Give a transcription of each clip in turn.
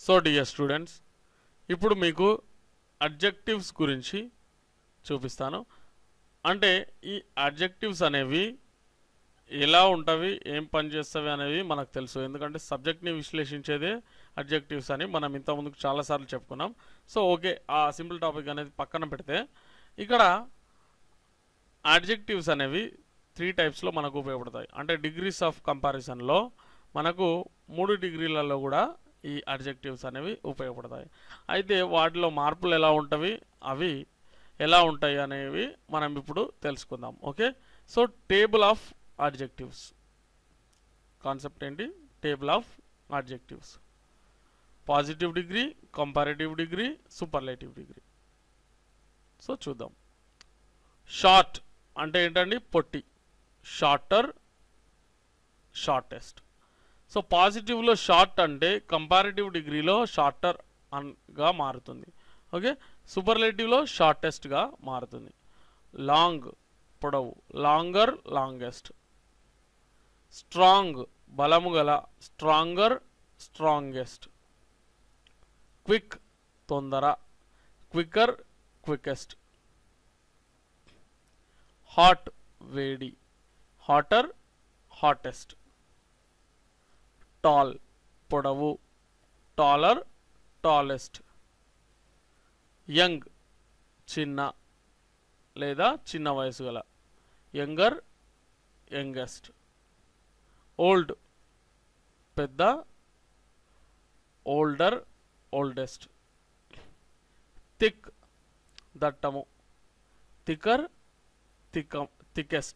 so dear students ఇప్పుడు మీకు adjectives గురించి చూపిస్తాను అంటే ఈ అడ్జెక్టివ్స్ అనేవి ఎలా ఉంటవి ఏం పని చేస్తవి అనేవి మనకు తెలుసు ఎందుకంటే సబ్జెక్ట్ని విశ్లేషించేదే అడ్జెక్టివ్స్ అని మనం ఇంత ముందుకు చాలాసార్లు చెప్పుకున్నాం so okay uh simple topic అనేది పక్కన పెడితే ఇక్కడ అడ్జెక్టివ్స్ అనేవి త్రీ టైప్స్లో మనకు ఉపయోగపడతాయి అంటే డిగ్రీస్ ఆఫ్ కంపారిజన్లో మనకు మూడు డిగ్రీలలో కూడా ఈ అడ్జెక్టివ్స్ అనేవి ఉపయోగపడతాయి అయితే వాటిలో మార్పులు ఎలా ఉంటవి అవి ఎలా ఉంటాయి అనేవి మనం ఇప్పుడు తెలుసుకుందాం okay so table of adjectives concept ఏంటి table of adjectives positive degree comparative degree superlative degree so చూద్దాం షార్ట్ అంటే ఏంటండి పొట్టి షార్టర్ షార్టెస్ట్ సో పాజిటివ్లో షార్ట్ అంటే కంపారిటివ్ డిగ్రీలో షార్టర్ అన్గా మారుతుంది ఓకే సూపర్లేటివ్లో షార్టెస్ట్గా మారుతుంది లాంగ్ పొడవు లాంగర్ లాంగెస్ట్ స్ట్రాంగ్ బలము గల స్ట్రాంగర్ స్ట్రాంగెస్ట్ క్విక్ తొందర క్విక్కర్ క్వికెస్ట్ హాట్ వేడి హాటర్ హాటెస్ట్ టాల్ పొడవు టాలర్ టాలెస్ట్ యంగ్ చిన్న లేదా చిన్న వయసు గల యంగర్ యంగెస్ట్ ఓల్డ్ పెద్ద ఓల్డర్ ఓల్డెస్ట్ థిక్ దట్టము థికర్ థిక థికెస్ట్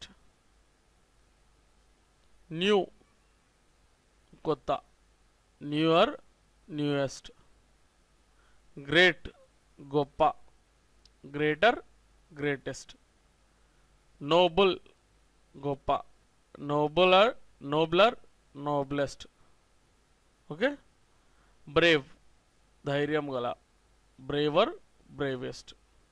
న్యూ కొత్త న్యూయర్ న్యూయెస్ట్ గ్రేట్ గొప్ప గ్రేటర్ గ్రేటెస్ట్ నోబుల్ గొప్ప nobler nobler noblest okay brave ధైర్యం గల బ్రేవర్ బ్రేవెస్ట్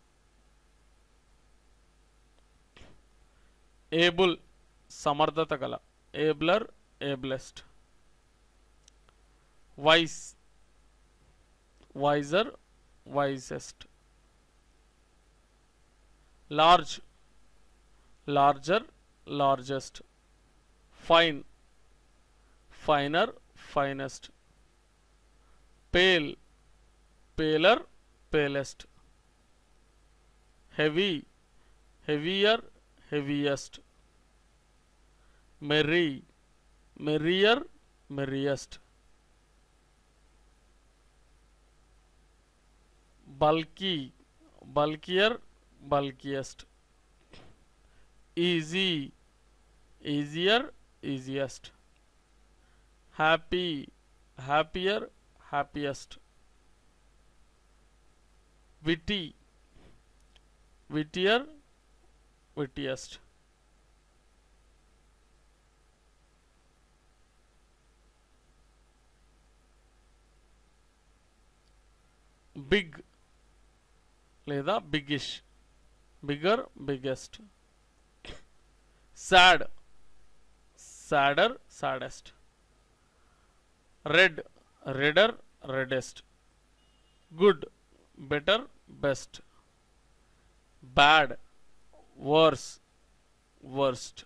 ఏబుల్ సమర్థత గల abler ablest wise wiser wisest large larger largest fine finer finest pale paler పేలెస్ట్ heavy heavier heaviest merry merrier merriest bulky bulkier bulkiest easy easier easiest happy happier happiest witty wittier wittiest big లేదా biggish bigger biggest sad sadder saddest red redder reddest good better best bad worse worst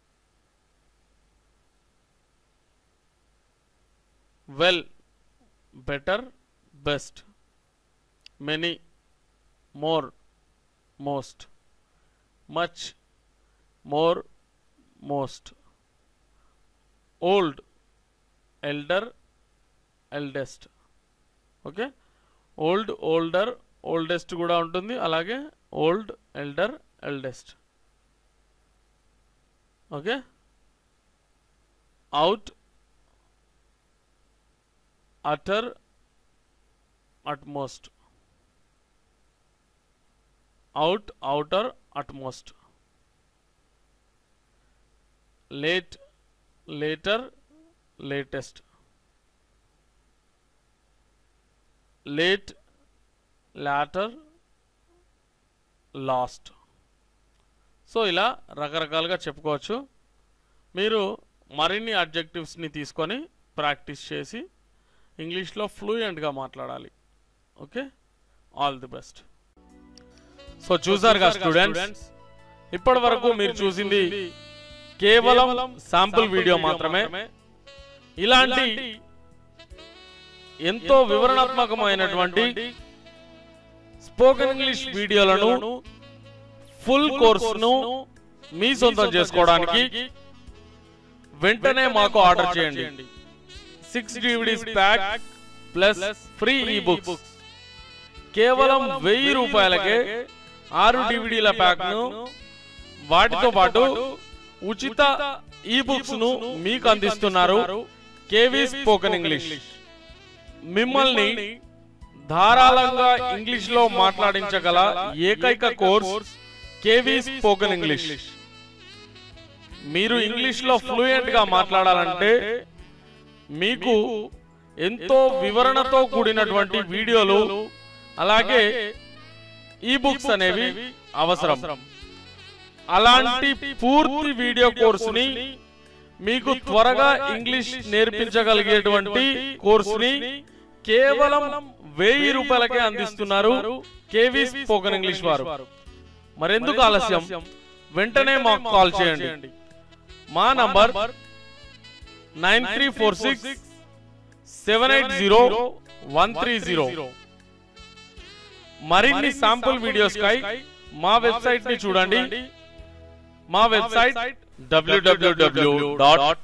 well better best many more most much more most old elder eldest okay old older oldest కూడా ఉంటుంది అలాగే old elder eldest okay out utter utmost out outer utmost late later latest late later last so ఇలా రకరకాలుగా చెప్పుకోవచ్చు మీరు మరిన్ని అడ్జెక్టివ్స్ని తీసుకొని practice చేసి ఇంగ్లీష్లో ఫ్లూయెంట్గా మాట్లాడాలి okay all the best so చూసారుగా స్టూడెంట్స్ ఇప్పటి వరకు మీరు చూసింది కేవలం శాంపుల్ వీడియో మాత్రమే ఇలాంటి ఎంతో వివరణాత్మకమైనటువంటి స్పోకెన్ ఇంగ్లీష్ వీడియోలను ఫుల్ కోర్సును మీ సొంతం చేసుకోవడానికి వెంటనే మాకు ఆర్డర్ చేయండి six DVDs pack plus free e books కేవలం వెయ్యి రూపాయలకే ఆరు డివిడీల ప్యాక్ ను వాటితో పాటు ఉచిత ఈ బుక్స్ ను మీకు అందిస్తున్నారు కేవీ స్పోకెన్ ఇంగ్లీష్ మిమ్మల్ని ధారాళంగా ఇంగ్లీష్ లో మాట్లాడించగల ఏకైక కోర్స్ కేవీ స్పోకెన్ ఇంగ్లీష్ మీరు ఇంగ్లీష్ లో ఫ్లూయెంట్ గా మాట్లాడాలంటే మీకు ఎంతో వివరణతో కూడినటువంటి వీడియోలు అలాగే ఈ బుక్స్ అనేవి అవసరం అలాంటి పూర్తి వీడియో కోర్సుని మీకు త్వరగా ఇంగ్లీష్ నేర్పించగలిగేటువంటి కోర్సుని కేవలం వెయ్యి రూపాయలకే అందిస్తున్నారు కేవీ స్పోకెన్ ఇంగ్లీష్ వారు మరెందుకు ఆలస్యం వెంటనే మాకు కాల్ చేయండి మా number nine three four six seven eight zero one three zero మరిన్ని శాంపుల్ వీడియోస్ కై మా వెబ్సైట్ ని చూడండి మా వెబ్సైట్ డబ్ల్యూడబ్ల్యూడబ్ల్యూ డాట్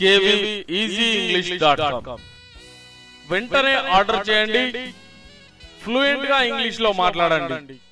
డాట్ కామ్ వెంటనే ఆర్డర్ చేయండి ఫ్లూయెంట్ గా ఇంగ్లీష్ లో మాట్లాడండి